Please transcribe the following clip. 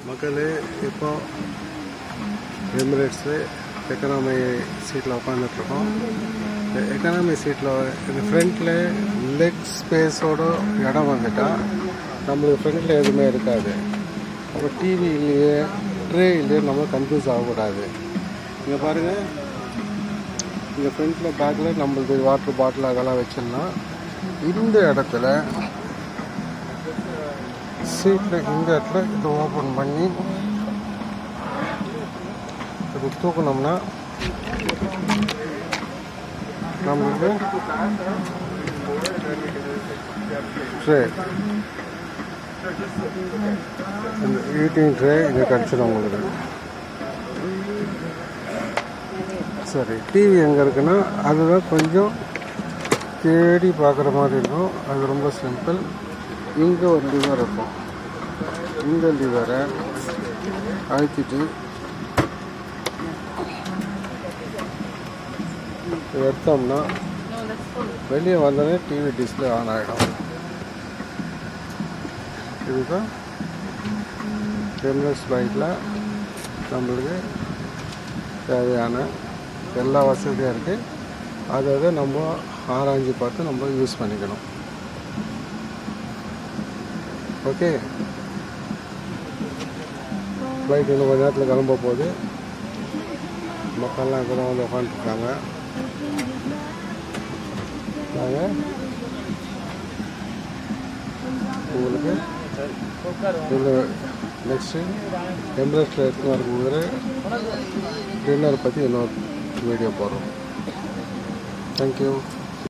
மக்களே இப்போ Emirates economy சீட்டில் உட்காந்துட்ருக்கோம் இந்த எக்கனாமி சீட்டில் இந்த ஃப்ரண்ட்டில் லெக் ஸ்பேஸோட இடம் வந்துட்டா நம்மளுக்கு ஃப்ரண்ட்டில் எதுவுமே இருக்காது அப்போ டிவி இல்லையே ட்ரே இல்லையே நம்ம கன்ஃபியூஸ் ஆகக்கூடாது இங்கே பாருங்கள் இங்கே ஃப்ரண்ட்டில் பேக்கில் நம்மளுக்கு வாட்டர் பாட்டில் அதெல்லாம் வச்சிடலாம் இந்த இடத்துல சீட்டில் இந்த இடத்துல இதை ஓப்பன் பண்ணி இது தூக்கணும்னா நம்மளுக்கு ட்ரே இந்த ஈட்டிங் ட்ரே இது கிடச்சிடும் உங்களுக்கு சரி டிவி எங்கே இருக்குன்னா அதுதான் கொஞ்சம் தேடி பார்க்குற மாதிரி இருக்கும் அது ரொம்ப சிம்பிள் இங்கே ஒரு லிவர் இருக்கும் இந்த லிவரை அழுத்திட்டு இதை எடுத்தோம்னா வெளியே வந்தோடனே டிவி டிஸ்பிளே ஆன் ஆகிடும் இதுதான் எம்எஸ் பைக்கில் நம்மளுக்கு தேவையான எல்லா வசதியும் இருக்குது அதை அதை நம்ம ஆராய்ஞ்சு பார்த்து நம்ம யூஸ் பண்ணிக்கணும் ஓகே ஃப்ளைட் இன்னும் கொஞ்ச நேரத்தில் கிளம்ப போகுது மக்கள்லாம் இப்போ தான் வந்து உட்காந்துருக்காங்க நாங்கள் உங்களுக்கு இந்த நெக்ஸ்ட்டு எம்ப்ரஸ்டில் எடுத்து வரும்போது டின்னர் பற்றி இன்னொரு வீடியோ போடுறோம் தேங்க்யூ